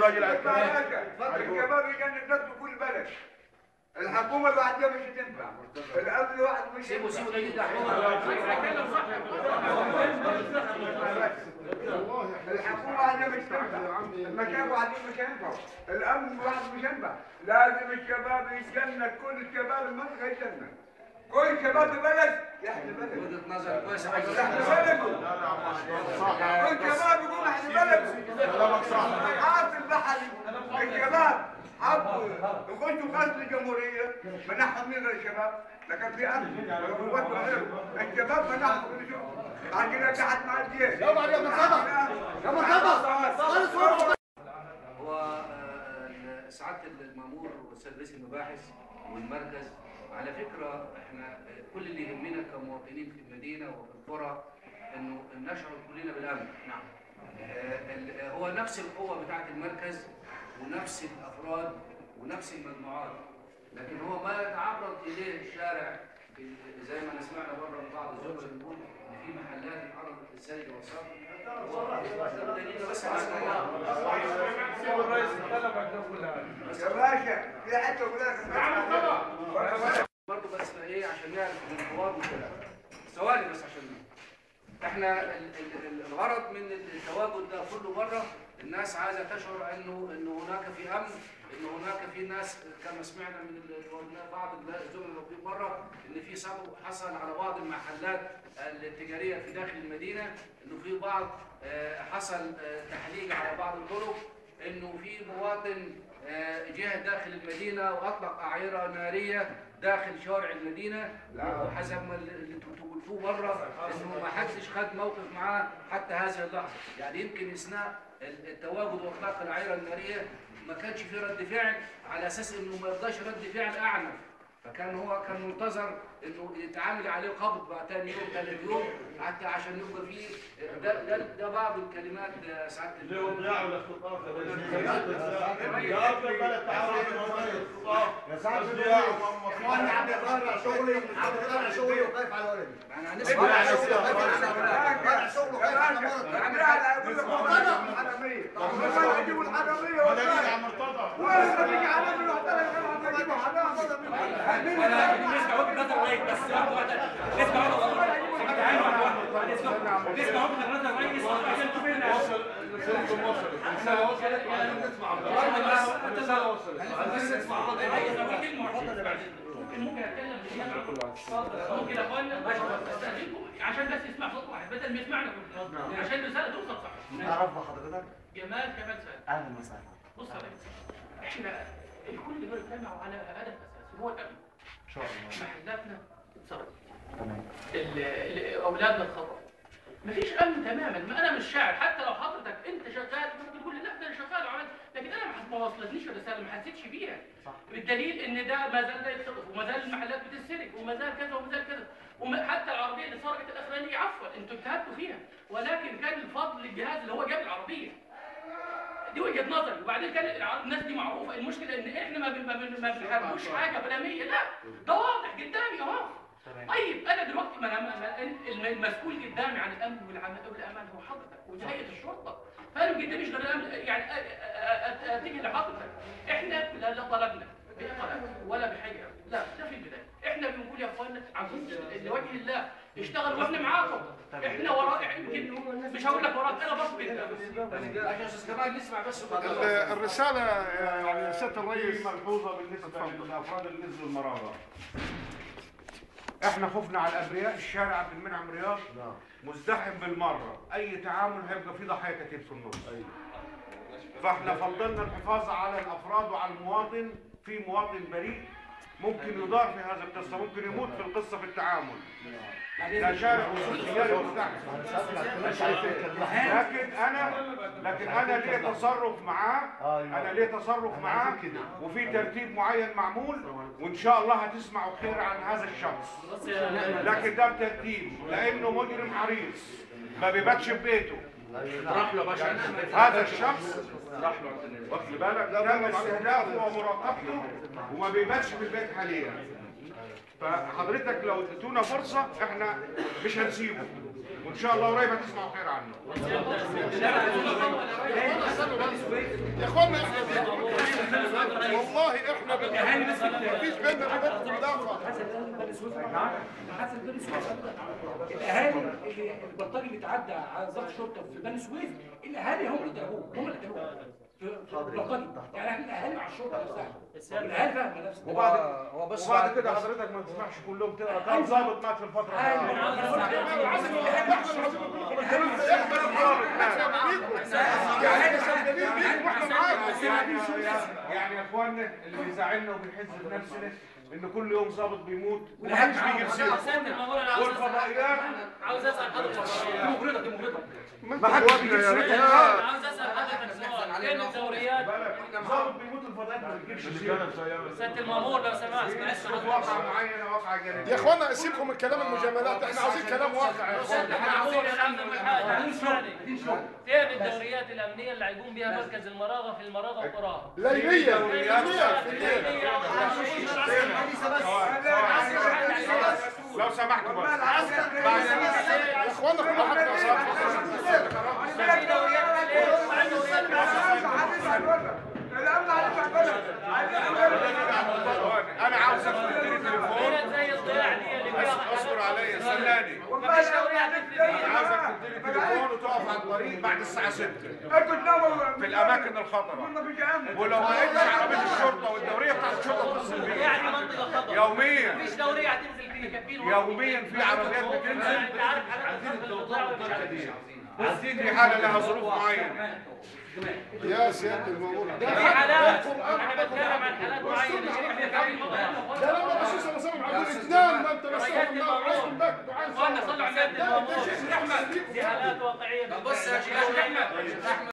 راجل عكاز الشباب يجنن نفسه كل بلد الحكومه لوحدها مش هتنفع الامن لوحده مش سيبوا هينفع سيبوا ده الحكومه وحدها مش هتنفع المكان وحدهم مش هينفع الامن لوحده مش هينفع لازم الشباب يتجنن كل الشباب المنطقه يتجنن كل شباب البلد يحمي بلده وجهه نظر كويسه يحمي بلده كل شباب يقول احنا بلده حاصل بحري الشباب حبوا يخشوا قصر الجمهوريه منحهم من الشباب لكن في امن وقوات وغيره الشباب منحهم كل شيء بعد كده قعد مع الجيش يا بعد يا هو آه، سعاده المامور والاستاذ رئيس المباحث والمركز على فكره احنا آه، كل اللي يهمنا كمواطنين في المدينه وفي القرى انه نشعر كلنا بالامن نعم هو نفس القوه بتاعه المركز ونفس الافراد ونفس المجموعات لكن هو ما يتعرض اليه الشارع في- زي ما سمعنا بره من بعض الزملاء بيقول ان في محلات اتعرضت للسرقه والسرقه ده دليل بس على يا باشا في حته ولاد برضه بس ايه عشان نعرف ان الحوار مش كده. ثواني بس عشان احنا ال- ال- ال- الغرض من التواجد ده كله بره الناس عايزه تشعر انه انه هناك في امن ان هناك في ناس كما سمعنا من ال- بعض الزملاء الموجودين بره ان في سبب حصل على بعض المحلات التجاريه في داخل المدينه انه في بعض آه، حصل آه، تحليق على بعض الطرق انه في مواطن آه، جه داخل المدينه واطلق اعيره ناريه داخل شوارع المدينه وحسب ما اللي انتم قلتوه بره انه ما حدش خد موقف معاه حتى هذه اللحظه يعني يمكن اثناء التواجد واطلاق الاعيره الناريه ما كانش في رد فعل على اساس انه ما يرضاش رد فعل اعنف فكان هو كان منتظر انه يتعامل عليه قبض بعد ثاني يوم ثالث يوم حتى عشان يبقى فيه ده ده, ده بعض الكلمات آه، سعاده ليه وضياع والاختطاف يا ابن البلد تعالوا الاختطاف يا سعد وضياع اخواني عم يطلع شغلي عم يطلع شغلي وخايف على ولدي انا طلع هنسمع شغله خايف على ولدي طلع شغله خايف على مرضي هجيبوا الحراميه ما دليل يا مرتضى ولا بيجي على من وحده هجيبوا حراميه انا بالنسبه وجهه نظر رئيس بس واحده واحده نسمع وجهه نسمع وجهه نظر رئيس عشان تشوف لنا وصل رسالته وصلت الرساله وصلت يعني نسمع الرساله وصلت ممكن اتكلم ممكن يا اخوانا استاذنكم عشان بس يسمع صوت واحد بدل ما يسمعنا كلنا عشان الرساله توصل صح تعرف حضرتك جمال كمال سعد اهلا وسهلا بص يا ريس احنا الكل بيجتمعوا على هدف اساسي هو الامن ان شاء الله محلاتنا اتصرفت تمام ال- ال- اولادنا اتخطفوا مفيش امن تماما ما انا مش شاعر حتى لو حضرتك انت شغال ممكن تقول لي لا ده انا شغال وعملت لكن انا ما حس- ما وصلتنيش الرساله ما حسيتش بيها صح. بالدليل ان ده ما زال لا يتخطف وما زال المحلات بتتسرق وما زال كذا وما زال كذا وما- حتى العربيه اللي سرقت الاخرانيه عفوا انتوا اجتهدتوا فيها ولكن كان الفضل للجهاز اللي هو جاب العربيه دي وجهه نظري وبعدين كان الع- الناس دي معروفه المشكله ان احنا ما بن- ما بن- ما بنحاربوش حاجه بلاميه لا ده واضح قدامي اهو تمام طيب انا دلوقتي ما انا ما- الم- المسؤول قدامي عن الامن والعم- والامان هو حضرتك وهيئه الشرطه فانا ما قداميش غير الأمن- يعني أ- أ- أ- اتجه لحضرتك احنا لا لا طلبنا بطلب ولا بحاجه لا ده في البدايه احنا بنقول يا اخوانا عاوزين لوجه الله اشتغل واحنا معاكم احنا وراء يمكن مش هقول لك وراك انا برضه كده عشان استاذ كمال نسمع بس ال- الرسالة يعني سيادة الرئيس ملحوظة بالنسبة للأفراد اللي نزلوا المراغة. احنا خفنا على الأبرياء الشارع عبد المنعم رياض نعم مزدحم بالمرة، أي تعامل هيبقى فيه ضحية كتير في النص. فاحنا فضلنا الحفاظ على الأفراد وعلى المواطن، في مواطن بريء ممكن يضار في هذه القصة، ممكن يموت في القصة في التعامل. ده شارع تجاري مزدحم. لكن انا لكن انا ليه تصرف معاه انا ليه تصرف معاه وفي ترتيب معين معمول وان شاء الله هتسمعوا خير عن هذا الشخص لكن ده بترتيب لانه مجرم حريص ما بيباتش في بيته هذا الشخص واخد بالك تم استهدافه ومراقبته وما بيباتش في البيت حاليا فحضرتك لو اديتونا فرصه احنا مش هنسيبه وان شاء الله قريب هتسمعوا خير عنه يا اخوانا احنا والله احنا بن- مفيش بيننا وبينكم علاقه حسن بني سويف الاهالي اللي البلطجي اللي اتعدى على ضابط الشرطه في بني سويف الاهالي هم اللي ضربوه هم اللي قتلوه في في البلطجي يعني احنا الاهالي مع الشرطه نفسها الاهالي فاهمه نفسها وبعد هو بس وبعد بعد- كده حضرتك ما تسمعش كلهم كده كان ظابط مات في الفتره يعني يا اخوانا اللي بيزعلنا وبنحس بنفسنا ان كل يوم ظابط بيموت ومحدش بيجيب سيره سيادة المأمور أنا عاوز والفضائيات أسأل عاوز أسأل حضرتك سؤال. مغرضه دي مغرضه ما حدش بيجيب سيره عاوز أسأل حضرتك سؤال فين الدوريات ظابط بيموت الفضائيات ما بتجيبش سيره سيادة المأمور لو سمحت معلش في واقعه معينه واقعه جانبيه يا اخوانا سيبكم من كلام المجاملات احنا عاوزين كلام واقع يا اخوانا احنا عاوزين نعمل حاجة فين الدوريات الأمنية اللي هيقوم بها مركز المراغة في المراغة وقراها ليلية ليلية في الليل لو سمحتوا بس يا اخوانا كل واحد يا في دوريات الليل وعندنا دوريات الامن عليك انا عاوزك تديني تليفون دوريات زي الضياع دي اللي فيها اصبر عليا استناني مفيش دوريات مثل دي انا عاوزك تديني تليفون وتقف على الطريق بعد الساعه 6 انتوا تناموا في الاماكن الخطره ما فيش امن ولو ما لقيتش عربيه الشرطه والدوريه بتاعت الشرطه تتصل بيا يعني منطقة خطر يوميا مفيش دورية هتنزل فيها كفيل يوميا في عربيات بتنزل انت عارف حالات الخطر القطاع ولا مش عارف في حاله لها ظروف معينه يا سيادة المأمور في حالات انا بتكلم عن حالات معينة ده لما الرئيس انا سامع عبد الاثنين ما انت بس عايز البك اخوانا صلوا على سيدنا المأمور عايز دي حالات واقعية بص يا شيخ احمد